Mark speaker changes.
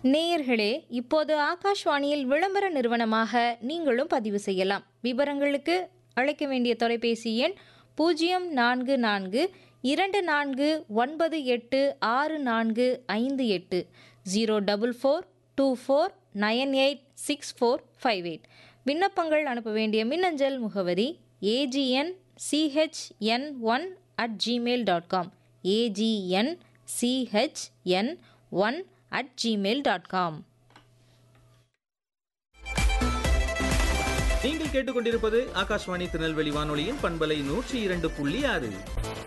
Speaker 1: நேயர்களே இப்போது ஆகாஷ்வாணியில் விளம்பர நிறுவனமாக நீங்களும் பதிவு செய்யலாம் விவரங்களுக்கு அழைக்க வேண்டிய தொலைபேசி எண் பூஜ்ஜியம் நான்கு நான்கு இரண்டு நான்கு ஒன்பது எட்டு ஆறு நான்கு ஐந்து எட்டு zero double four two four nine eight six four five eight விண்ணப்பங்கள் அனுப்ப வேண்டிய மின்னஞ்சல் முகவரி AGN CHN one at Gmail dot com AGN CHN one at Gmail dot com
Speaker 2: நீங்கள் கேட்டுக்கொண்டிருப்பது ஆகாஷ்வாணி திருநெல்வேலி வானொலியின் பண்பலை நூற்றி இரண்டு புள்ளி ஆறு